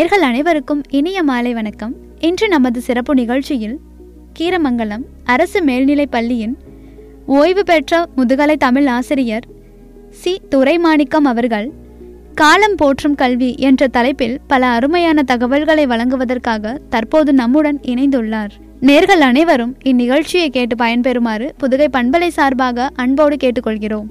நேர்கள் அனைவருக்கும் இனிய மாலை வணக்கம் இன்று நமது சிறப்பு நிகழ்ச்சியில் கீரமங்கலம் அரசு மேல்நிலைப் பள்ளியின் ஓய்வு பெற்ற முதுகலை தமிழ் ஆசிரியர் சி துரைமாணிக்கம் அவர்கள் காலம் போற்றும் கல்வி என்ற தலைப்பில் பல அருமையான தகவல்களை வழங்குவதற்காக தற்போது நம்முடன் இணைந்துள்ளார் நேர்கள் அனைவரும் இந்நிகழ்ச்சியை கேட்டு பயன்பெறுமாறு புதுகை பண்பலை சார்பாக அன்போடு கேட்டுக்கொள்கிறோம்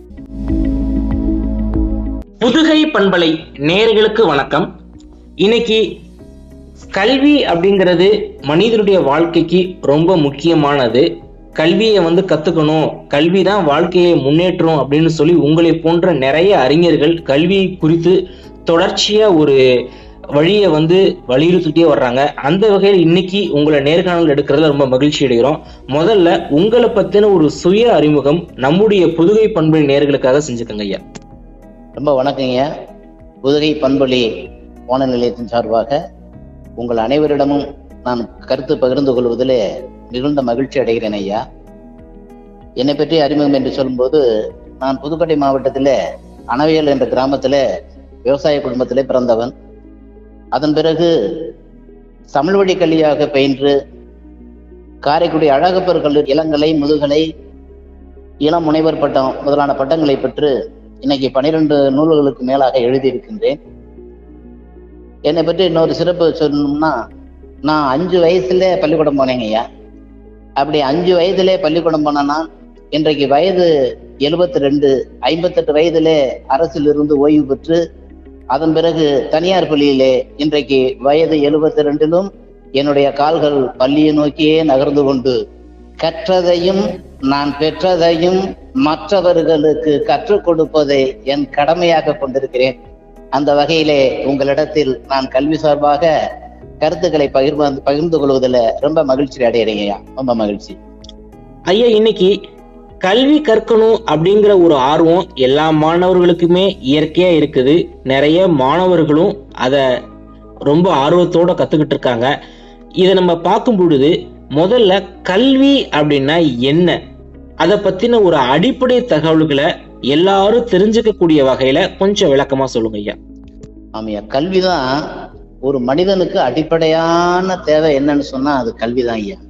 புதுகை பண்பலை நேர்களுக்கு வணக்கம் இன்னைக்கு கல்வி அப்படிங்கிறது மனிதனுடைய வாழ்க்கைக்கு ரொம்ப முக்கியமானது கல்வியை வந்து கத்துக்கணும் கல்வி தான் வாழ்க்கையை முன்னேற்றும் அப்படின்னு சொல்லி உங்களை போன்ற நிறைய அறிஞர்கள் கல்வியை குறித்து தொடர்ச்சியா ஒரு வழியை வந்து வலியுறுத்திட்டே வர்றாங்க அந்த வகையில் இன்னைக்கு உங்களை நேர்காணல் எடுக்கிறதுல ரொம்ப மகிழ்ச்சி அடைகிறோம் முதல்ல உங்களை பத்தின ஒரு சுய அறிமுகம் நம்முடைய புதுகை பண்பலை நேர்களுக்காக செஞ்சுக்கங்க ஐயா ரொம்ப வணக்கங்க புதுகை பண்பொழி வானொலி நிலையத்தின் சார்பாக உங்கள் அனைவரிடமும் நான் கருத்து பகிர்ந்து கொள்வதில் மிகுந்த மகிழ்ச்சி அடைகிறேன் ஐயா என்னை பற்றி அறிமுகம் என்று சொல்லும்போது நான் புதுக்கோட்டை மாவட்டத்தில் அணவியல் என்ற கிராமத்தில் விவசாய குடும்பத்திலே பிறந்தவன் அதன் பிறகு தமிழ் வழி கல்வியாக பயின்று காரைக்குடி அழகப்பர் கல்லூரி இளங்கலை முதுகலை இளம் முனைவர் பட்டம் முதலான பட்டங்களை பெற்று இன்னைக்கு பனிரெண்டு நூல்களுக்கு மேலாக எழுதியிருக்கின்றேன் என்னை பற்றி இன்னொரு சிறப்பு சொல்லணும்னா நான் அஞ்சு வயசுல பள்ளிக்கூடம் போனேங்க ஐயா அப்படி அஞ்சு வயதிலே பள்ளிக்கூடம் போனேன்னா இன்றைக்கு வயது எழுபத்தி ரெண்டு ஐம்பத்தெட்டு வயதிலே அரசில் இருந்து ஓய்வு பெற்று அதன் பிறகு தனியார் பள்ளியிலே இன்றைக்கு வயது எழுபத்தி ரெண்டிலும் என்னுடைய கால்கள் பள்ளியை நோக்கியே நகர்ந்து கொண்டு கற்றதையும் நான் பெற்றதையும் மற்றவர்களுக்கு கற்றுக் கொடுப்பதை என் கடமையாக கொண்டிருக்கிறேன் அந்த வகையிலே உங்களிடத்தில் நான் கல்வி சார்பாக கருத்துக்களை பகிர்ந்து பகிர்ந்து கொள்வதில் ரொம்ப மகிழ்ச்சி அடையிறீங்கய்யா ரொம்ப மகிழ்ச்சி ஐயா இன்னைக்கு கல்வி கற்கணும் அப்படிங்கிற ஒரு ஆர்வம் எல்லா மாணவர்களுக்குமே இயற்கையா இருக்குது நிறைய மாணவர்களும் அத ரொம்ப ஆர்வத்தோட கத்துக்கிட்டு இருக்காங்க இதை நம்ம பார்க்கும் பொழுது முதல்ல கல்வி அப்படின்னா என்ன அதை பத்தின ஒரு அடிப்படை தகவல்களை எல்லாரும் தெரிஞ்சுக்க கூடிய வகையில கொஞ்சம் விளக்கமா சொல்லுங்க ஐயா ஆமையா கல்விதான் ஒரு மனிதனுக்கு அடிப்படையான தேவை என்னன்னு சொன்னா அது கல்விதான் ஐயா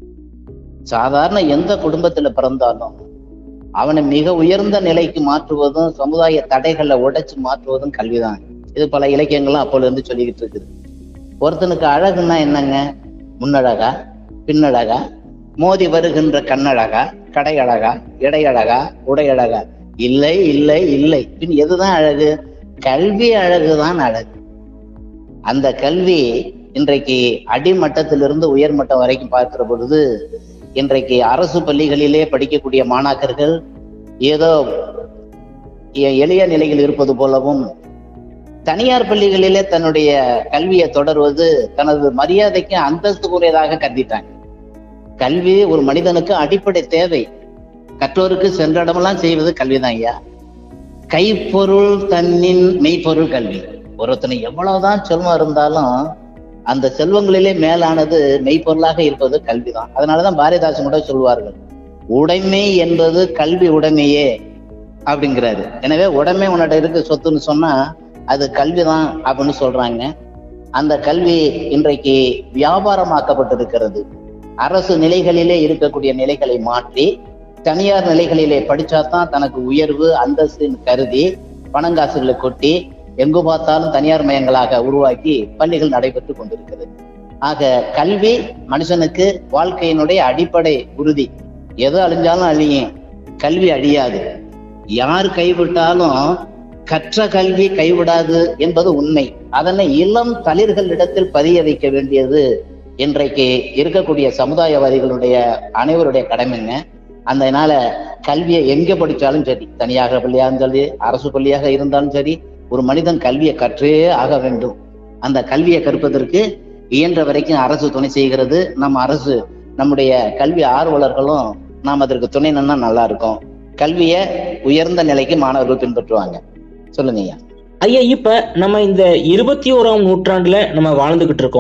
சாதாரண எந்த குடும்பத்துல பிறந்தாலும் அவனை மிக உயர்ந்த நிலைக்கு மாற்றுவதும் சமுதாய தடைகளை உடைச்சு மாற்றுவதும் கல்விதான் இது பல இலக்கியங்களும் அப்போல இருந்து சொல்லிக்கிட்டு இருக்குது ஒருத்தனுக்கு அழகுன்னா என்னங்க முன்னழகா பின்னழகா மோதி வருகின்ற கண்ணழகா கடை அழகா இடை அழகா உடை அழகா இல்லை இல்லை இல்லை பின் எதுதான் அழகு கல்வி அழகுதான் அழகு அந்த கல்வி இன்றைக்கு அடிமட்டத்திலிருந்து உயர்மட்டம் வரைக்கும் பார்க்கிற பொழுது இன்றைக்கு அரசு பள்ளிகளிலே படிக்கக்கூடிய மாணாக்கர்கள் ஏதோ எளிய நிலையில் இருப்பது போலவும் தனியார் பள்ளிகளிலே தன்னுடைய கல்வியை தொடர்வது தனது மரியாதைக்கு அந்தஸ்துக்குரியதாக கருதிட்டாங்க கல்வி ஒரு மனிதனுக்கு அடிப்படை தேவை கற்றோருக்கு சென்ற இடமெல்லாம் செய்வது கல்விதான் ஐயா கைப்பொருள் தன்னின் மெய்ப்பொருள் கல்வி ஒருத்தனை எவ்வளவுதான் செல்வம் இருந்தாலும் அந்த செல்வங்களிலே மேலானது மெய்ப்பொருளாக இருப்பது கல்விதான் அதனாலதான் பாரதிதாசன் கூட சொல்வார்கள் உடைமை என்பது கல்வி உடைமையே அப்படிங்கிறாரு எனவே உடைமை உன்னோட இருக்கு சொத்துன்னு சொன்னா அது கல்விதான் அப்படின்னு சொல்றாங்க அந்த கல்வி இன்றைக்கு வியாபாரமாக்கப்பட்டிருக்கிறது அரசு நிலைகளிலே இருக்கக்கூடிய நிலைகளை மாற்றி தனியார் நிலைகளிலே படிச்சாதான் தனக்கு உயர்வு அந்தஸ்துன்னு கருதி பணங்காசுகளை கொட்டி எங்கு பார்த்தாலும் தனியார் மயங்களாக உருவாக்கி பள்ளிகள் நடைபெற்று கொண்டிருக்கிறது ஆக கல்வி மனுஷனுக்கு வாழ்க்கையினுடைய அடிப்படை உறுதி எது அழிஞ்சாலும் அழியும் கல்வி அழியாது யார் கைவிட்டாலும் கற்ற கல்வி கைவிடாது என்பது உண்மை அதனை இளம் தளிர்களிடத்தில் பதிய வைக்க வேண்டியது இன்றைக்கு இருக்கக்கூடிய சமுதாயவாதிகளுடைய அனைவருடைய கடமைங்க அதனால கல்வியை எங்க படிச்சாலும் சரி தனியாக பள்ளியாக இருந்தாலும் சரி அரசு பள்ளியாக இருந்தாலும் சரி ஒரு மனிதன் கல்வியை கற்றே ஆக வேண்டும் அந்த கல்வியை கற்பதற்கு இயன்ற வரைக்கும் அரசு துணை செய்கிறது நம்ம அரசு நம்முடைய கல்வி ஆர்வலர்களும் நாம் அதற்கு துணை நின்னா நல்லா இருக்கும் கல்வியை உயர்ந்த நிலைக்கு மாணவர்கள் பின்பற்றுவாங்க சொல்லுங்க ஐயா ஐயா இப்ப நம்ம இந்த இருபத்தி ஓராம் நூற்றாண்டுல நம்ம வாழ்ந்துகிட்டு இருக்கோம்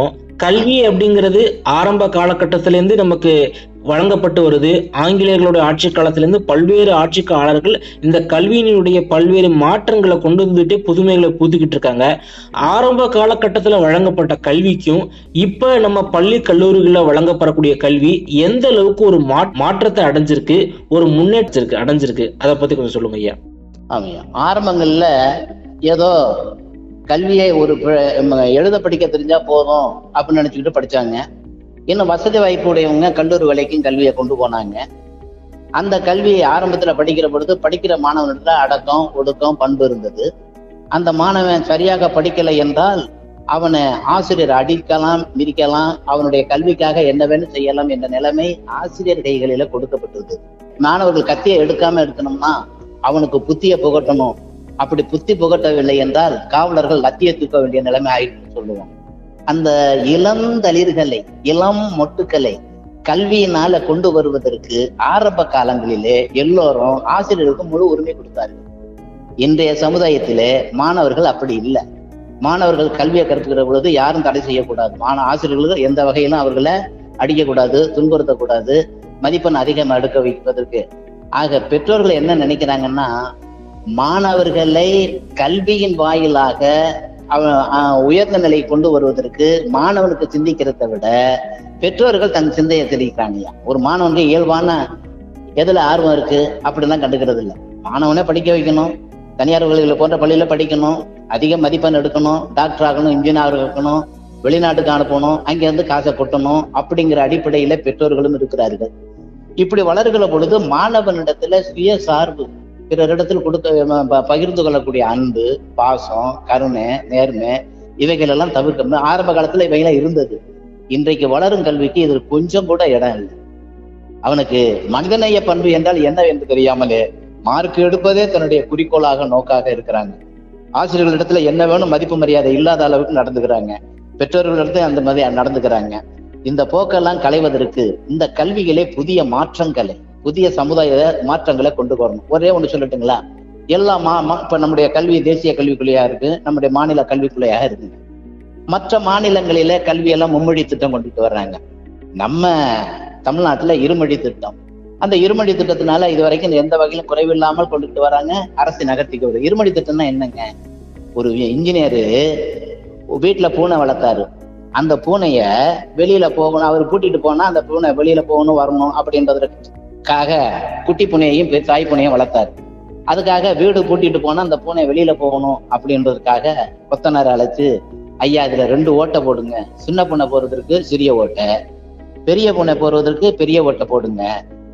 கல்வி அப்படிங்கிறது ஆரம்ப காலகட்டத்திலேருந்து நமக்கு வழங்கப்பட்டு வருது ஆங்கிலேயர்களுடைய ஆட்சி காலத்திலிருந்து பல்வேறு ஆட்சிக்காரர்கள் இந்த கல்வியினுடைய பல்வேறு மாற்றங்களை கொண்டு வந்துட்டு புதுமைகளை புதுக்கிட்டு இருக்காங்க ஆரம்ப காலகட்டத்தில் வழங்கப்பட்ட கல்விக்கும் இப்ப நம்ம பள்ளி கல்லூரிகளில் வழங்கப்படக்கூடிய கல்வி எந்த அளவுக்கு ஒரு மா மாற்றத்தை அடைஞ்சிருக்கு ஒரு முன்னேற்றத்திற்கு அடைஞ்சிருக்கு அதை பத்தி கொஞ்சம் சொல்லுங்க ஐயா ஆமாய்யா ஆரம்பங்கள்ல ஏதோ கல்வியை ஒரு ப- ம- எழுத படிக்க தெரிஞ்சா போதும் அப்படின்னு நினைச்சுக்கிட்டு படிச்சாங்க இன்னும் வசதி வாய்ப்பு உடையவங்க கல்லூரி வரைக்கும் கல்வியை கொண்டு போனாங்க அந்த கல்வி ஆரம்பத்துல படிக்கிற பொழுது படிக்கிற மாணவனிடத்துல அடக்கம் ஒடுக்கம் பண்பு இருந்தது அந்த மாணவன் சரியாக படிக்கலை என்றால் அவனை ஆசிரியர் அடிக்கலாம் மிதிக்கலாம் அவனுடைய கல்விக்காக என்ன வேணும் செய்யலாம் என்ற நிலைமை ஆசிரியர் கைகளில கொடுக்கப்பட்டிருந்தது மாணவர்கள் கத்தியை எடுக்காம இருக்கணும்னா அவனுக்கு புத்திய புகட்டணும் அப்படி புத்தி புகட்டவில்லை என்றால் காவலர்கள் லத்திய தூக்க வேண்டிய நிலைமை ஆயிடுன்னு சொல்லுவோம் அந்த இளந்தளிர்களை இளம் மொட்டுக்களை கல்வியினால கொண்டு வருவதற்கு ஆரம்ப காலங்களிலே எல்லோரும் ஆசிரியர்களுக்கு முழு உரிமை கொடுத்தார்கள் இன்றைய சமுதாயத்திலே மாணவர்கள் அப்படி இல்லை மாணவர்கள் கல்வியை கற்கிற பொழுது யாரும் தடை செய்யக்கூடாது மாண ஆசிரியர்கள் எந்த வகையிலும் அவர்களை அடிக்கக்கூடாது துன்புறுத்தக்கூடாது மதிப்பெண் அதிகம் எடுக்க வைப்பதற்கு ஆக பெற்றோர்கள் என்ன நினைக்கிறாங்கன்னா மாணவர்களை கல்வியின் வாயிலாக அவன் அஹ், உயர்ந்த நிலை கொண்டு வருவதற்கு மாணவனுக்கு சிந்திக்கிறதை விட பெற்றோர்கள் தன் சிந்தையை தெரிவிக்கிறாங்கய்யா ஒரு மாணவனுக்கு இயல்பான எதுல ஆர்வம் இருக்கு அப்படிலாம் கண்டுக்கிறது இல்லை மாணவனே படிக்க வைக்கணும் தனியார் பள்ளிகளை போன்ற பள்ளியில படிக்கணும் அதிக மதிப்பெண் எடுக்கணும் டாக்டர் ஆகணும் இன்ஜினியர் இருக்கணும் வெளிநாட்டுக்கு அனுப்பணும் அங்கிருந்து காசை கொட்டணும் அப்படிங்கிற அடிப்படையில பெற்றோர்களும் இருக்கிறார்கள் இப்படி வளர்கிற பொழுது மாணவனிடத்துல சுய சார்பு பிறரிடத்தில் கொடுக்க ம- ப- பகிர்ந்து கொள்ளக்கூடிய அன்பு பாசம் கருணை நேர்மை இவைகள் எல்லாம் தவிர்க்க ஆரம்ப காலத்துல இவைகளாம் இருந்தது இன்றைக்கு வளரும் கல்விக்கு இது கொஞ்சம் கூட இடம் இல்லை அவனுக்கு மனிதநேய பண்பு என்றால் என்ன என்று தெரியாமலே மார்க் எடுப்பதே தன்னுடைய குறிக்கோளாக நோக்காக இருக்கிறாங்க ஆசிரியர்களிடத்துல என்ன வேணும் மதிப்பு மரியாதை இல்லாத அளவுக்கு நடந்துக்கிறாங்க பெற்றோர்களிடத்துல அந்த மாதிரி நடந்துக்கிறாங்க இந்த போக்கெல்லாம் களைவதற்கு இந்த கல்விகளே புதிய மாற்றங்களை புதிய சமுதாய மாற்றங்களை கொண்டு வரணும் ஒரே ஒண்ணு சொல்லட்டுங்களா எல்லா மா மா- இப்ப நம்முடைய கல்வி தேசிய கல்விக்குள்ளையா இருக்கு நம்முடைய மாநில கல்விக்குள்ளையா இருக்கு மற்ற மாநிலங்களில கல்வியெல்லாம் மும்மொழி திட்டம் கொண்டுட்டு வர்றாங்க நம்ம தமிழ்நாட்டுல இருமொழி திட்டம் அந்த இருமொழி திட்டத்தினால இது வரைக்கும் எந்த வகையிலும் குறைவில்லாமல் கொண்டுட்டு வராங்க அரசு நகர்த்திக்கு வருது இருமொழி திட்டம்னா என்னங்க ஒரு இன்ஜினியரு வீட்டுல பூனை வளர்த்தாரு அந்த பூனைய வெளியில போகணும் அவர் கூட்டிட்டு போனா அந்த பூனை வெளியில போகணும் வரணும் அப்படின்றதுக்காக குட்டி பூனையையும் பெ- தாய் பூனையும் வளர்த்தாரு அதுக்காக வீடு பூட்டிட்டு போனா அந்த பூனை வெளியில போகணும் அப்படின்றதுக்காக கொத்தனார் அழைச்சு ஐயா இதுல ரெண்டு ஓட்டை போடுங்க சின்ன பூனை போறதற்கு சிறிய ஓட்டை பெரிய பூனை போறதற்கு பெரிய ஓட்டை போடுங்க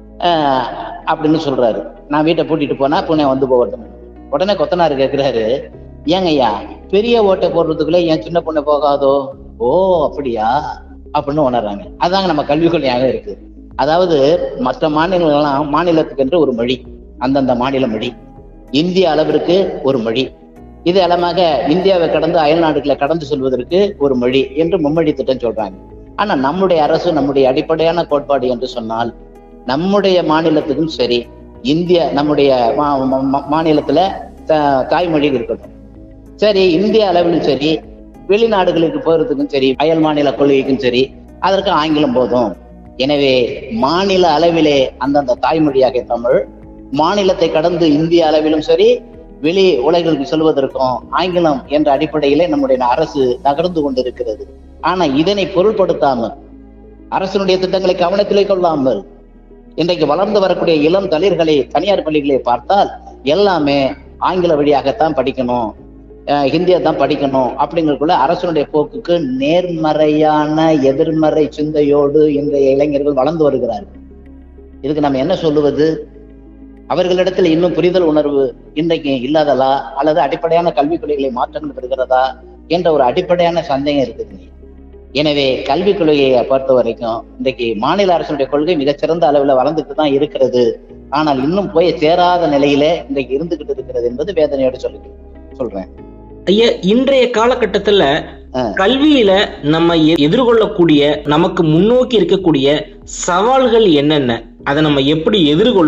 ஆஹ் அப்படின்னு சொல்றாரு நான் வீட்டை பூட்டிட்டு போனா பூனை வந்து போகட்டும் உடனே கொத்தனார் கேக்குறாரு ஏங்க ஐயா பெரிய ஓட்டை போடுறதுக்குள்ள ஏன் சின்ன பொண்ணு போகாதோ ஓ அப்படியா அப்படின்னு உணர்றாங்க அதாங்க நம்ம கல்விக் கொள்கையாக இருக்கு அதாவது மற்ற மாநிலங்கள்லாம் மாநிலத்துக்கு என்று ஒரு மொழி அந்தந்த மாநில மொழி இந்திய அளவிற்கு ஒரு மொழி இது அளமாக இந்தியாவை கடந்து அயல் நாடுகளை கடந்து செல்வதற்கு ஒரு மொழி என்று மும்மொழி திட்டம் சொல்றாங்க ஆனா நம்முடைய அரசு நம்முடைய அடிப்படையான கோட்பாடு என்று சொன்னால் நம்முடைய மாநிலத்துக்கும் சரி இந்திய நம்முடைய மா- மா- மா- மாநிலத்துல த- தாய்மொழி இருக்கட்டும் சரி இந்திய அளவிலும் சரி வெளிநாடுகளுக்கு போறதுக்கும் சரி அயல் மாநில கொள்கைக்கும் சரி அதற்கு ஆங்கிலம் போதும் எனவே மாநில அளவிலே அந்தந்த தாய்மொழியாக தமிழ் மாநிலத்தை கடந்து இந்திய அளவிலும் சரி வெளி உலகிற்கு செல்வதற்கும் ஆங்கிலம் என்ற அடிப்படையிலே நம்முடைய அரசு நகர்ந்து கொண்டிருக்கிறது ஆனா இதனை பொருள்படுத்தாமல் அரசனுடைய திட்டங்களை கவனத்திலே கொள்ளாமல் இன்றைக்கு வளர்ந்து வரக்கூடிய இளம் தளிர்களை தனியார் பள்ளிகளை பார்த்தால் எல்லாமே ஆங்கில வழியாகத்தான் படிக்கணும் அஹ் ஹிந்தியை தான் படிக்கணும் அப்படிங்கறதுக்குள்ள அரசனுடைய போக்குக்கு நேர்மறையான எதிர்மறை சிந்தையோடு இன்றைய இளைஞர்கள் வளர்ந்து வருகிறார்கள் இதுக்கு நம்ம என்ன சொல்லுவது அவர்களிடத்தில் இன்னும் புரிதல் உணர்வு இன்றைக்கு இல்லாதலா அல்லது அடிப்படையான கல்விக் கொள்கைகளை மாற்றங்கள் பெறுகிறதா என்ற ஒரு அடிப்படையான சந்தேகம் இருக்குதுங்க எனவே கல்விக் கொள்கையை பொறுத்த வரைக்கும் இன்றைக்கு மாநில அரசுடைய கொள்கை மிகச்சிறந்த அளவுல வளர்ந்துட்டு தான் இருக்கிறது ஆனால் இன்னும் போய் சேராத நிலையில இன்றைக்கு இருந்துகிட்டு இருக்கிறது என்பது வேதனையோடு சொல்லி சொல்றேன் ஐயா இன்றைய காலகட்டத்துல ஆ. கல்வியில நம்ம எ- எதிர்கொள்ளக்கூடிய நமக்கு முன்னோக்கி இருக்கக்கூடிய சவால்கள் என்னென்ன அதை நம்ம எப்படி எதிர்கொள்ளணும்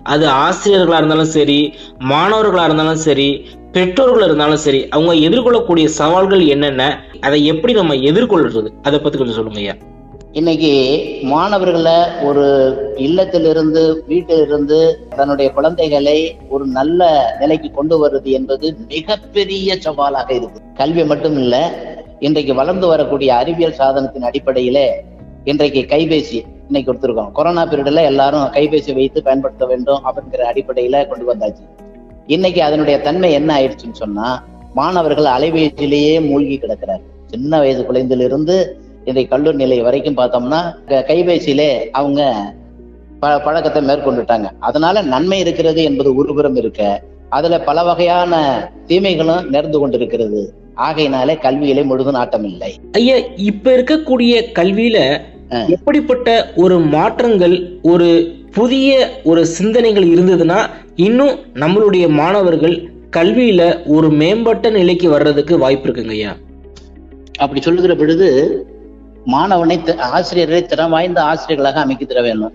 அது ஆசிரியர்களா இருந்தாலும் சரி மாணவர்களா இருந்தாலும் சரி பெற்றோர்கள் இருந்தாலும் சரி அவங்க எதிர்கொள்ளக்கூடிய சவால்கள் என்னென்ன அதை எப்படி நம்ம எதிர்கொள்றது அதை பத்தி கொஞ்சம் சொல்லுங்க ஐயா இன்னைக்கு மாணவர்களை ஒரு இல்லத்திலிருந்து வீட்டிலிருந்து தன்னுடைய குழந்தைகளை ஒரு நல்ல நிலைக்கு கொண்டு வருவது என்பது மிகப்பெரிய சவாலாக இருக்கு கல்வி மட்டும் இல்ல இன்றைக்கு வளர்ந்து வரக்கூடிய அறிவியல் சாதனத்தின் அடிப்படையிலே இன்றைக்கு கைபேசி இன்னைக்கு கொடுத்துருக்கோம் கொரோனா பீரியட்ல எல்லாரும் கைபேசி வைத்து பயன்படுத்த வேண்டும் அப்படிங்கிற அடிப்படையில கொண்டு வந்தாச்சு இன்னைக்கு அதனுடைய தன்மை என்ன ஆயிடுச்சுன்னு சொன்னா மாணவர்கள் அலைபேசியிலேயே மூழ்கி கிடக்கிறார் சின்ன வயது குழந்தையிலிருந்து இன்றைக்கு கல்லூரி நிலை வரைக்கும் பார்த்தோம்னா க- கைபேசியிலே அவங்க ப- பழக்கத்தை மேற்கொண்டுட்டாங்க அதனால நன்மை இருக்கிறது என்பது ஒருபுறம் இருக்க அதுல பல வகையான தீமைகளும் நேர்ந்து கொண்டிருக்கிறது ஆகையினாலே கல்வியிலே முழுதும் நாட்டம் இல்லை ஐயா இப்ப இருக்கக்கூடிய கல்வியில ஆ. எப்படிப்பட்ட ஒரு மாற்றங்கள் ஒரு புதிய ஒரு சிந்தனைகள் இருந்ததுன்னா இன்னும் நம்மளுடைய மாணவர்கள் கல்வியில ஒரு மேம்பட்ட நிலைக்கு வர்றதுக்கு வாய்ப்பு இருக்குங்க ஐயா அப்படி சொல்லுகிற பொழுது மாணவனை தி- ஆசிரியர்களை திறம் வாய்ந்த ஆசிரியர்களாக அமைக்க தர வேண்டும்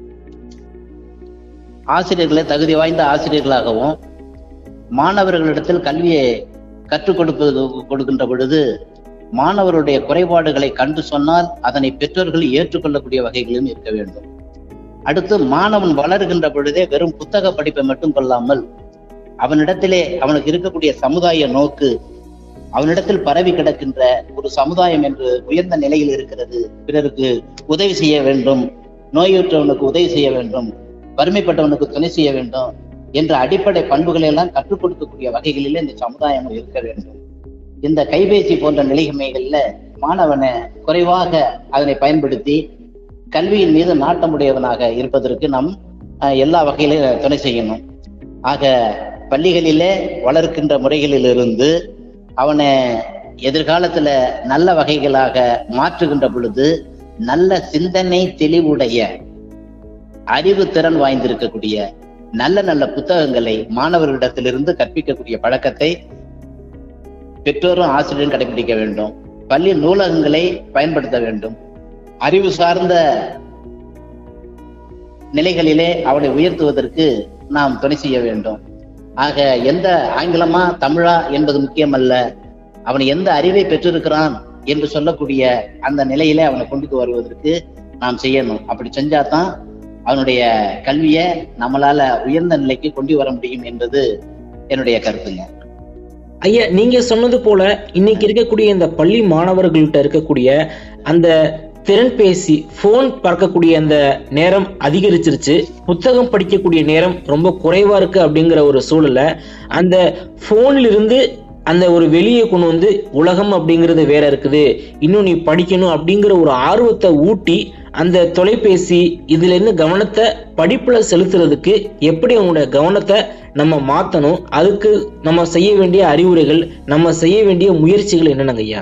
ஆசிரியர்களை தகுதி வாய்ந்த ஆசிரியர்களாகவும் மாணவர்களிடத்தில் கல்வியை கற்றுக் கொடுப்பது கொடுக்கின்ற பொழுது மாணவருடைய குறைபாடுகளை கண்டு சொன்னால் அதனை பெற்றோர்கள் ஏற்றுக்கொள்ளக்கூடிய வகைகளிலும் இருக்க வேண்டும் அடுத்து மாணவன் வளர்கின்ற பொழுதே வெறும் புத்தக படிப்பை மட்டும் கொள்ளாமல் அவனிடத்திலே அவனுக்கு இருக்கக்கூடிய சமுதாய நோக்கு அவனிடத்தில் பரவி கிடக்கின்ற ஒரு சமுதாயம் என்று உயர்ந்த நிலையில் இருக்கிறது பிறருக்கு உதவி செய்ய வேண்டும் நோயுற்றவனுக்கு உதவி செய்ய வேண்டும் வறுமைப்பட்டவனுக்கு துணை செய்ய வேண்டும் என்ற அடிப்படை பண்புகளை எல்லாம் கற்றுக் கொடுக்கக்கூடிய வகைகளிலே இந்த சமுதாயம் இருக்க வேண்டும் இந்த கைபேசி போன்ற நிலைமைகள்ல மாணவனை குறைவாக அதனை பயன்படுத்தி கல்வியின் மீது நாட்டமுடையவனாக இருப்பதற்கு நாம் அஹ், எல்லா வகையிலும் துணை செய்யணும் ஆக பள்ளிகளிலே வளர்க்கின்ற முறைகளிலிருந்து அவனை எதிர்காலத்துல நல்ல வகைகளாக மாற்றுகின்ற பொழுது நல்ல சிந்தனை தெளிவுடைய அறிவு திறன் வாய்ந்திருக்கக்கூடிய நல்ல நல்ல புத்தகங்களை மாணவர்களிடத்திலிருந்து கற்பிக்கக்கூடிய பழக்கத்தை பெற்றோரும் ஆசிரியரும் கடைபிடிக்க வேண்டும் பள்ளி நூலகங்களை பயன்படுத்த வேண்டும் அறிவு சார்ந்த நிலைகளிலே அவனை உயர்த்துவதற்கு நாம் துணை செய்ய வேண்டும் ஆக எந்த ஆங்கிலமா தமிழா என்பது முக்கியமல்ல அவன் எந்த அறிவை பெற்றிருக்கிறான் என்று சொல்லக்கூடிய அந்த நிலையிலே அவனை கொண்டு வருவதற்கு நாம் செய்யணும் அப்படி செஞ்சாதான் அவனுடைய கல்வியை நம்மளால உயர்ந்த நிலைக்கு கொண்டு வர முடியும் என்பது என்னுடைய கருத்துங்க ஐயா நீங்க சொன்னது போல இன்னைக்கு இருக்கக்கூடிய இந்த பள்ளி மாணவர்கள்ட்ட இருக்கக்கூடிய அந்த திறன்பேசி போன் பார்க்கக்கூடிய அந்த நேரம் அதிகரிச்சிருச்சு புத்தகம் படிக்கக்கூடிய நேரம் ரொம்ப குறைவா இருக்கு அப்படிங்கிற ஒரு சூழல்ல அந்த போன்ல இருந்து அந்த ஒரு வெளியே கொண்டு வந்து உலகம் அப்படிங்கிறது வேற இருக்குது இன்னும் நீ படிக்கணும் அப்படிங்கிற ஒரு ஆர்வத்தை ஊட்டி அந்த தொலைபேசி இதுல இருந்து கவனத்தை படிப்புல செலுத்துறதுக்கு எப்படி அவங்களோட கவனத்தை நம்ம மாத்தணும் அதுக்கு நம்ம செய்ய வேண்டிய அறிவுரைகள் நம்ம செய்ய வேண்டிய முயற்சிகள் என்னென்னங்க ஐயா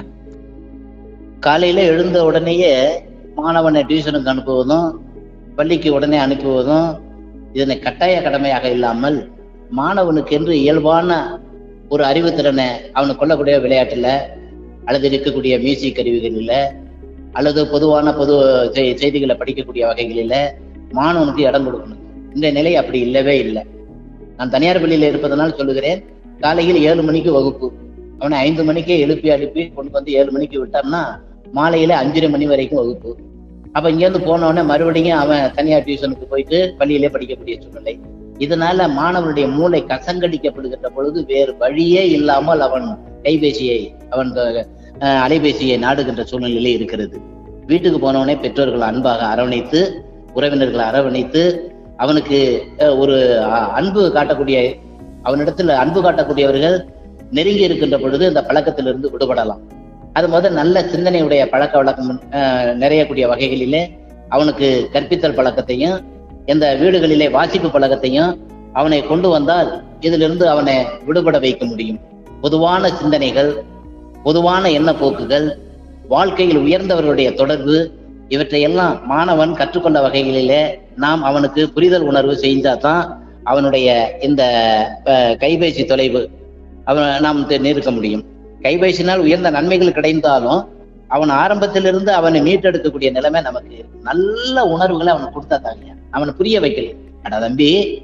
காலையில எழுந்த உடனேயே மாணவனை டியூஷனுக்கு அனுப்புவதும் பள்ளிக்கு உடனே அனுப்புவதும் இதனை கட்டாய கடமையாக இல்லாமல் மாணவனுக்கு என்று இயல்பான ஒரு அறிவுத்திறனை அவனுக்கு கொள்ளக்கூடிய விளையாட்டுல அல்லது இருக்கக்கூடிய மியூசிக் கருவிகளில அல்லது பொதுவான பொது செய்- செய்திகளை படிக்கக்கூடிய வகைகளில மாணவனுக்கு இடம் கொடுக்கணும் இந்த நிலை அப்படி இல்லவே இல்லை நான் தனியார் பள்ளியில இருப்பதனால் சொல்லுகிறேன் காலையில் ஏழு மணிக்கு வகுப்பு அவனை ஐந்து மணிக்கே எழுப்பி அனுப்பி கொண்டு வந்து ஏழு மணிக்கு விட்டான்னா மாலையில அஞ்சரை மணி வரைக்கும் வகுப்பு அப்ப இங்கேருந்து போன உடனே மறுபடியும் அவன் தனியார் டியூஷனுக்கு போயிட்டு பள்ளியிலே படிக்கக்கூடிய சூழ்நிலை இதனால மாணவனுடைய மூளை கசங்கடிக்கப்படுகின்ற பொழுது வேறு வழியே இல்லாமல் அவன் கைபேசியை அவன் அஹ், அலைபேசியை நாடுகின்ற சூழ்நிலையிலே இருக்கிறது வீட்டுக்கு போனவனே பெற்றோர்கள் அன்பாக அரவணைத்து உறவினர்களை அரவணைத்து அவனுக்கு அஹ், ஒரு அஹ், அன்பு காட்டக்கூடிய அவனிடத்துல அன்பு காட்டக்கூடியவர்கள் நெருங்கி இருக்கின்ற பொழுது இந்த பழக்கத்திலிருந்து விடுபடலாம் அது முதல் நல்ல சிந்தனையுடைய பழக்க வழக்கம் அஹ், நிறையக்கூடிய வகைகளிலே அவனுக்கு கற்பித்தல் பழக்கத்தையும் இந்த வீடுகளிலே வாசிப்பு பழக்கத்தையும் அவனை கொண்டு வந்தால் இதிலிருந்து அவனை விடுபட வைக்க முடியும் பொதுவான சிந்தனைகள் பொதுவான எண்ணப்போக்குகள் வாழ்க்கையில் உயர்ந்தவர்களுடைய தொடர்பு இவற்றையெல்லாம் மாணவன் கற்றுக்கொண்ட வகைகளிலே நாம் அவனுக்கு புரிதல் உணர்வு செஞ்சாதான் அவனுடைய இந்த அஹ், கைபேசி தொலைவு அவன் நாம் தெ- நிறுத்த முடியும் கைபேசினால் உயர்ந்த நன்மைகள் கிடைந்தாலும் அவன் ஆரம்பத்திலிருந்து அவனை மீட்டெடுக்கக்கூடிய நிலைமை நமக்கு இருக்கு. நல்ல உணர்வுகளை அவனுக்கு கொடுத்தா தாங்க அவனை புரிய வைக்கல அட தம்பி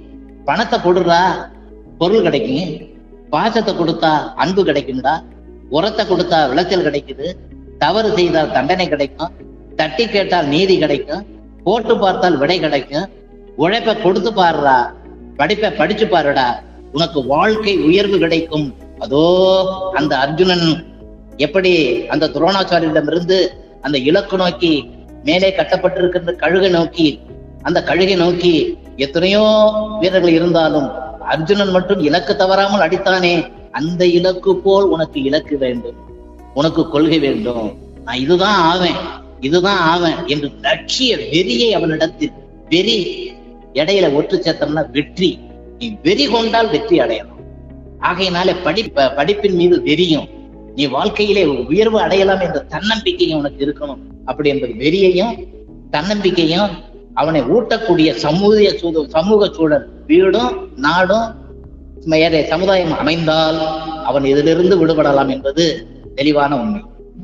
பணத்தை கொடுறா பொருள் கிடைக்கும் பாசத்தை கொடுத்தா அன்பு கிடைக்கும்டா உரத்தை கொடுத்தா விளைச்சல் கிடைக்குது தவறு செய்தால் தண்டனை கிடைக்கும் தட்டி கேட்டால் நீதி கிடைக்கும் போட்டு பார்த்தால் விடை கிடைக்கும் உழைப்ப கொடுத்து பாருடா படிப்பை படிச்சு பாருடா உனக்கு வாழ்க்கை உயர்வு கிடைக்கும் அதோ அந்த அர்ஜுனன் எப்படி அந்த துரோணாச்சாரியிடமிருந்து அந்த இலக்கு நோக்கி மேலே கட்டப்பட்டிருக்கின்ற கழுகை நோக்கி அந்த கழுகை நோக்கி எத்தனையோ வீரர்கள் இருந்தாலும் அர்ஜுனன் மட்டும் இலக்கு தவறாமல் அடித்தானே அந்த இலக்கு போல் உனக்கு இலக்கு வேண்டும் உனக்கு கொள்கை வேண்டும் நான் இதுதான் ஆவேன் இதுதான் ஆவேன் என்று லட்சிய வெறியை அவனிடத்தில் வெறி இடையில ஒற்று சேர்த்தோம்னா வெற்றி நீ வெறி கொண்டால் வெற்றி அடையலாம் ஆகையினாலே படிப்ப படிப்பின் மீது வெறியும் நீ வாழ்க்கையிலே உயர்வு அடையலாம் என்ற தன்னம்பிக்கையும் உனக்கு இருக்கணும் அப்படி என்பது வெறியையும் தன்னம்பிக்கையும் அவனை ஊட்டக்கூடிய சமூக சூழ- சமூக சூழல் வீடும் நாடும் வேற சமுதாயம் அமைந்தால் அவன் இதிலிருந்து விடுபடலாம் என்பது தெளிவான உண்மை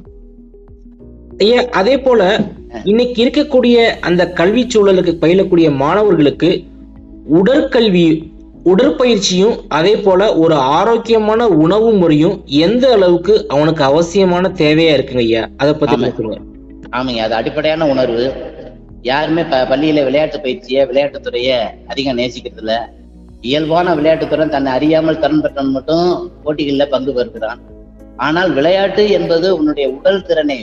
ஐயா அதே போல இன்னைக்கு இருக்கக்கூடிய அந்த கல்வி சூழலுக்கு பயிலக்கூடிய மாணவர்களுக்கு உடற்கல்வி உடற்பயிற்சியும் அதே போல ஒரு ஆரோக்கியமான உணவு முறையும் எந்த அளவுக்கு அவனுக்கு அவசியமான தேவையா இருக்குங்க ஐயா அதை பத்தி ஆமா. பேசுங்க ஆமாங்க அது அடிப்படையான உணர்வு யாருமே ப பள்ளியில விளையாட்டு பயிற்சிய விளையாட்டுத்துறைய அதிகம் நேசிக்கிறது இல்ல இயல்பான விளையாட்டுத்துறை தன்னை அறியாமல் திறன் பெற்றவன் மட்டும் போட்டிகளில் பங்கு பெறுகிறான் ஆனால் விளையாட்டு என்பது உன்னுடைய உடல் திறனை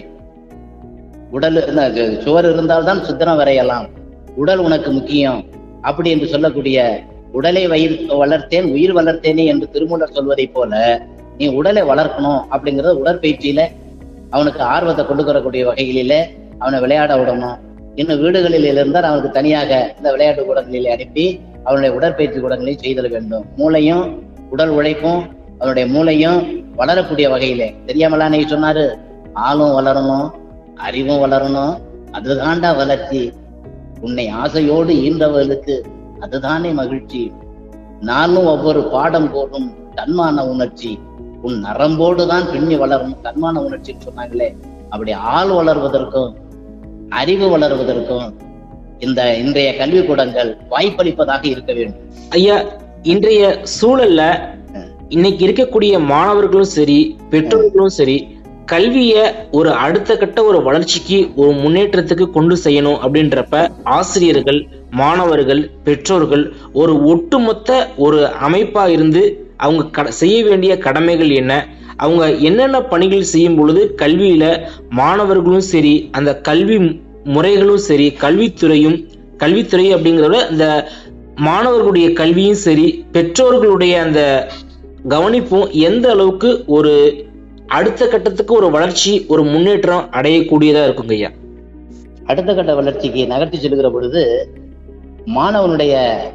உடல் இருந்த- சுவர் இருந்தால்தான் சுத்திரம் வரையலாம் உடல் உனக்கு முக்கியம் அப்படி என்று சொல்லக்கூடிய உடலை வயிர் வளர்த்தேன் உயிர் வளர்த்தேனே என்று திருமூலர் சொல்வதை போல நீ உடலை வளர்க்கணும் அப்படிங்கறது உடற்பயிற்சியில அவனுக்கு ஆர்வத்தை கொண்டு வரக்கூடிய வகைகளில அவனை விளையாட விடணும் இன்னும் வீடுகளில் இருந்தால் அவனுக்கு தனியாக இந்த விளையாட்டு கூடங்களில் அனுப்பி அவனுடைய உடற்பயிற்சி கூடங்களில் செய்தல் வேண்டும் மூளையும் உடல் உழைப்பும் அவனுடைய மூளையும் வளரக்கூடிய வகையிலே தெரியாமலா நீ சொன்னாரு ஆளும் வளரணும் அறிவும் வளரணும் அதுதான்டா வளர்ச்சி உன்னை ஆசையோடு ஈன்றவர்களுக்கு அதுதானே மகிழ்ச்சி நானும் ஒவ்வொரு பாடம் போடும் தன்மான உணர்ச்சி உன் நரம்போடு தான் பின்னி வளரும் தன்மான உணர்ச்சின்னு சொன்னாங்களே அப்படி ஆள் வளர்வதற்கும் அறிவு வளர்வதற்கும் இந்த இன்றைய கல்விக்கூடங்கள் வாய்ப்பளிப்பதாக இருக்க வேண்டும் ஐயா இன்றைய சூழல்ல இன்னைக்கு இருக்கக்கூடிய மாணவர்களும் சரி பெற்றோர்களும் சரி கல்விய ஒரு அடுத்த கட்ட ஒரு வளர்ச்சிக்கு ஒரு முன்னேற்றத்துக்கு கொண்டு செய்யணும் அப்படின்றப்ப ஆசிரியர்கள் மாணவர்கள் பெற்றோர்கள் ஒரு ஒட்டுமொத்த ஒரு அமைப்பா இருந்து அவங்க கட- செய்ய வேண்டிய கடமைகள் என்ன அவங்க என்னென்ன பணிகள் செய்யும் பொழுது கல்வியில மாணவர்களும் சரி அந்த கல்வி முறைகளும் சரி கல்வித்துறையும் கல்வித்துறை அப்படிங்கிறத இந்த மாணவர்களுடைய கல்வியும் சரி பெற்றோர்களுடைய அந்த கவனிப்பும் எந்த அளவுக்கு ஒரு அடுத்த கட்டத்துக்கு ஒரு வளர்ச்சி ஒரு முன்னேற்றம் அடையக்கூடியதா இருக்குங்க ஐயா அடுத்த கட்ட வளர்ச்சிக்கு நகர்த்தி செல்கிற பொழுது மாணவனுடைய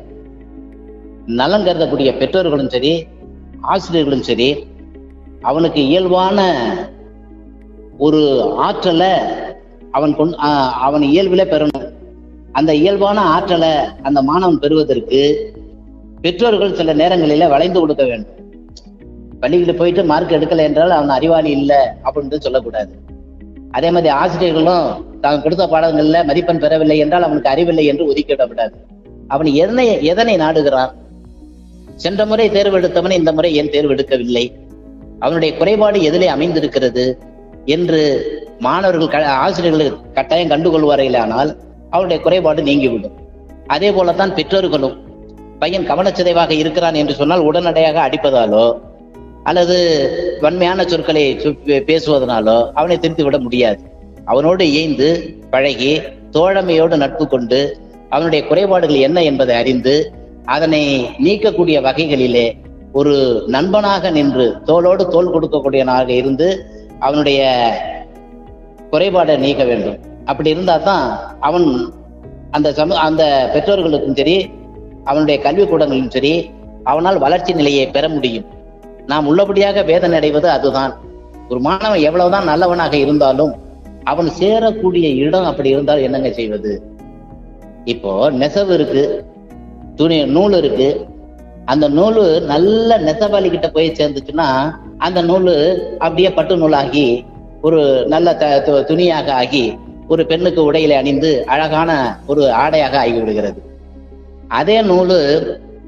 நலன் கருதக்கூடிய பெற்றோர்களும் சரி ஆசிரியர்களும் சரி அவனுக்கு இயல்பான ஒரு ஆற்றலை அவன் கொண்டு ஆஹ் அவன் இயல்பில பெறணும் அந்த இயல்பான ஆற்றலை அந்த மாணவன் பெறுவதற்கு பெற்றோர்கள் சில நேரங்களில வளைந்து கொடுக்க வேண்டும் பள்ளியில் போயிட்டு மார்க் எடுக்கல என்றால் அவன் அறிவாளி இல்லை அப்படின்னு சொல்லக்கூடாது அதே மாதிரி ஆசிரியர்களும் தான் கொடுத்த பாடங்கள்ல மதிப்பெண் பெறவில்லை என்றால் அவனுக்கு அறிவில்லை என்று ஒதுக்கிவிடக்கூடாது அவன் எதனை எதனை நாடுகிறான் சென்ற முறை தேர்வு எடுத்தவன் இந்த முறை ஏன் தேர்வு எடுக்கவில்லை அவனுடைய குறைபாடு எதிலே அமைந்திருக்கிறது என்று மாணவர்கள் க- ஆசிரியர்கள் கட்டாயம் கண்டுகொள்வார்களானால் அவனுடைய குறைபாடு நீங்கிவிடும் அதே போலத்தான் பெற்றோர்களும் பையன் கவனச்சிதைவாக இருக்கிறான் என்று சொன்னால் உடனடியாக அடிப்பதாலோ அல்லது வன்மையான சொற்களை சொ- பேசுவதனாலோ அவனை திருத்தி விட முடியாது அவனோடு இயைந்து பழகி தோழமையோடு நட்பு கொண்டு அவனுடைய குறைபாடுகள் என்ன என்பதை அறிந்து அதனை நீக்கக்கூடிய வகைகளிலே ஒரு நண்பனாக நின்று தோளோடு தோள் கொடுக்கக்கூடியவனாக இருந்து அவனுடைய குறைபாடை நீக்க வேண்டும் அப்படி இருந்தா தான் அவன் அந்த சமு அந்த பெற்றோர்களுக்கும் சரி அவனுடைய கல்விக்கூடங்களிலும் சரி அவனால் வளர்ச்சி நிலையை பெற முடியும் நாம் உள்ளபடியாக வேதனை அடைவது அதுதான் ஒரு மாணவன் எவ்வளவுதான் நல்லவனாக இருந்தாலும் அவன் சேரக்கூடிய இடம் அப்படி இருந்தால் என்னங்க செய்வது இப்போ நெசவு இருக்கு துணி நூல் இருக்கு அந்த நூல் நல்ல நெசவாளி கிட்ட போய் சேர்ந்துச்சுன்னா அந்த நூல் அப்படியே பட்டு நூலாகி ஒரு நல்ல த- து- துணியாக ஆகி ஒரு பெண்ணுக்கு உடையில அணிந்து அழகான ஒரு ஆடையாக ஆகி விடுகிறது அதே நூல்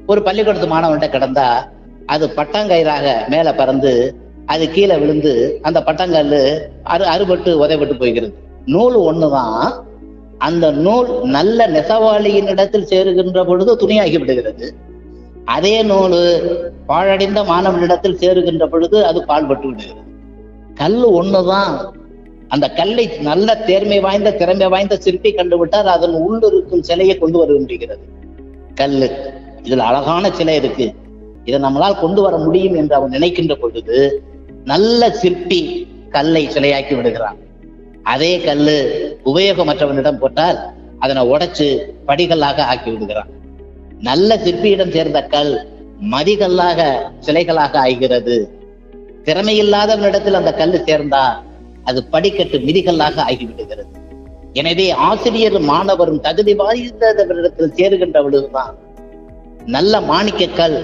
ஒரு பள்ளிக்கூடத்து மாணவன்கிட்ட கிடந்தா அது பட்டாங்கயிறாக மேல பறந்து அது கீழே விழுந்து அந்த பட்டாங்கல்லு அறு அறுபட்டு உதைப்பட்டு போய்கிறது நூல் ஒண்ணுதான் அந்த நூல் நல்ல நெசவாளியின் இடத்தில் சேருகின்ற பொழுது துணியாகி விடுகிறது அதே நூல் பாழடைந்த மாணவனிடத்தில் சேருகின்ற பொழுது அது பால்பட்டு விடுகிறது கல் ஒண்ணுதான் அந்த கல்லை நல்ல தேர்மை வாய்ந்த திறமை வாய்ந்த சிற்பி கண்டுவிட்டால் அதன் உள் இருக்கும் சிலையை கொண்டு வர முடிகிறது கல்லு இதுல அழகான சிலை இருக்கு இதை நம்மளால் கொண்டு வர முடியும் என்று அவன் நினைக்கின்ற பொழுது நல்ல சிற்பி கல்லை சிலையாக்கி விடுகிறான் அதே கல்லு உபயோகமற்றவனிடம் போட்டால் அதனை உடைச்சு படிகல்லாக ஆக்கி விடுகிறான் நல்ல சிற்பியிடம் சேர்ந்த கல் மதிகல்லாக சிலைகளாக ஆகிறது திறமையில்லாதவனிடத்தில் அந்த கல்லு சேர்ந்தா அது படிக்கட்டு மிதிகல்லாக ஆகிவிடுகிறது எனவே ஆசிரியர் மாணவரும் தகுதி வாய்ந்தவரிடத்தில் சேருகின்ற பொழுதுதான் நல்ல மாணிக்கக்கல்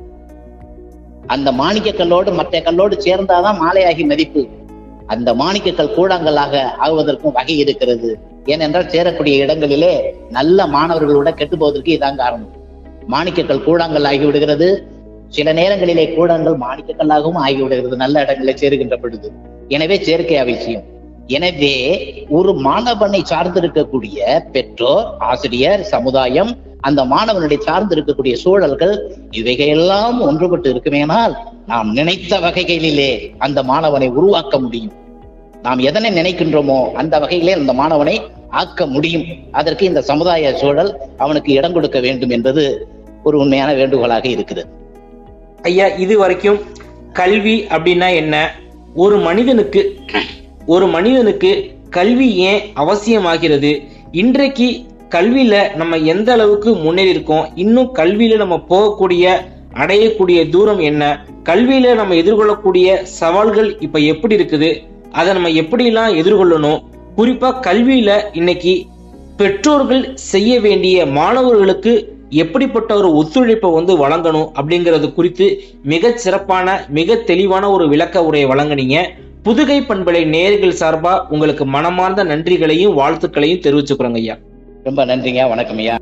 அந்த மாணிக்கக்கல்லோடு மற்ற கல்லோடு சேர்ந்தாதான் மாலையாகி மதிப்பு அந்த மாணிக்கக்கல் கூழாங்கல்லாக ஆகுவதற்கும் வகை இருக்கிறது ஏனென்றால் சேரக்கூடிய இடங்களிலே நல்ல மாணவர்களோட கெட்டு போவதற்கு இதான் காரணம் மாணிக்கக்கல் கூழாங்கல் ஆகி விடுகிறது சில நேரங்களிலே கூடங்கள் மாணிக்கக்கல்லாகவும் ஆகிவிடுகிறது நல்ல இடங்களில் சேருகின்ற பொழுது எனவே சேர்க்கை அவசியம் எனவே ஒரு மாணவனை சார்ந்திருக்கக்கூடிய பெற்றோர் ஆசிரியர் சமுதாயம் அந்த மாணவனுடைய சார்ந்து இருக்கக்கூடிய சூழல்கள் இவைகையெல்லாம் ஒன்றுபட்டு இருக்குமேனால் நாம் நினைத்த வகைகளிலே அந்த மாணவனை உருவாக்க முடியும் நாம் எதனை நினைக்கின்றோமோ அந்த வகையிலே அந்த மாணவனை ஆக்க முடியும் அதற்கு இந்த சமுதாய சூழல் அவனுக்கு இடம் கொடுக்க வேண்டும் என்பது ஒரு உண்மையான வேண்டுகோளாக இருக்குது ஐயா இது வரைக்கும் கல்வி அப்படின்னா என்ன ஒரு மனிதனுக்கு ஒரு மனிதனுக்கு கல்வி ஏன் அவசியமாகிறது இன்றைக்கு கல்வியில நம்ம எந்த அளவுக்கு முன்னேறி இருக்கோம் இன்னும் கல்வியில நம்ம போகக்கூடிய அடையக்கூடிய தூரம் என்ன கல்வியில நம்ம எதிர்கொள்ளக்கூடிய சவால்கள் இப்ப எப்படி இருக்குது அதை நம்ம எப்படிலாம் எதிர்கொள்ளணும் குறிப்பா கல்வியில இன்னைக்கு பெற்றோர்கள் செய்ய வேண்டிய மாணவர்களுக்கு எப்படிப்பட்ட ஒரு ஒத்துழைப்பை வந்து வழங்கணும் அப்படிங்கிறது குறித்து மிக சிறப்பான மிக தெளிவான ஒரு விளக்க உரையை வழங்குனீங்க புதுகை பண்பலை நேர்கள் சார்பா உங்களுக்கு மனமார்ந்த நன்றிகளையும் வாழ்த்துக்களையும் தெரிவிச்சுக்கிறோங்க ஐயா ரொம்ப நன்றிங்க வணக்கம் ஐயா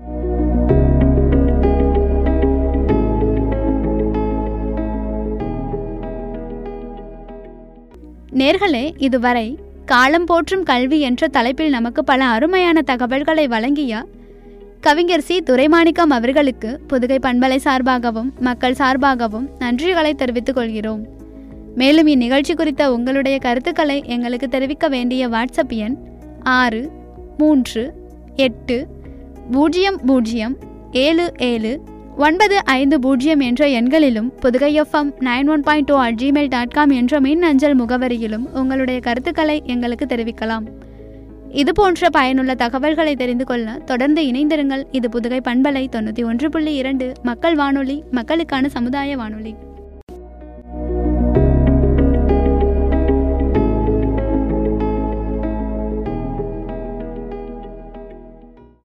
நேர்களே இதுவரை காலம் போற்றும் கல்வி என்ற தலைப்பில் நமக்கு பல அருமையான தகவல்களை வழங்கிய கவிஞர் சி துரைமாணிக்கம் அவர்களுக்கு புதுகை பண்பலை சார்பாகவும் மக்கள் சார்பாகவும் நன்றிகளை தெரிவித்துக் கொள்கிறோம் மேலும் இந்நிகழ்ச்சி குறித்த உங்களுடைய கருத்துக்களை எங்களுக்கு தெரிவிக்க வேண்டிய வாட்ஸ்அப் எண் ஆறு மூன்று எட்டு பூஜ்ஜியம் பூஜ்ஜியம் ஏழு ஏழு ஒன்பது ஐந்து பூஜ்ஜியம் என்ற எண்களிலும் Pudugai FM nine one point two at Gmail dot com என்ற மின் அஞ்சல் முகவரியிலும் உங்களுடைய கருத்துக்களை எங்களுக்கு தெரிவிக்கலாம் இது போன்ற பயனுள்ள தகவல்களை தெரிந்து கொள்ள தொடர்ந்து இணைந்திருங்கள் இது புதுகை பண்பலை தொண்ணூற்றி ஒன்று புள்ளி இரண்டு மக்கள் வானொலி மக்களுக்கான சமுதாய வானொலி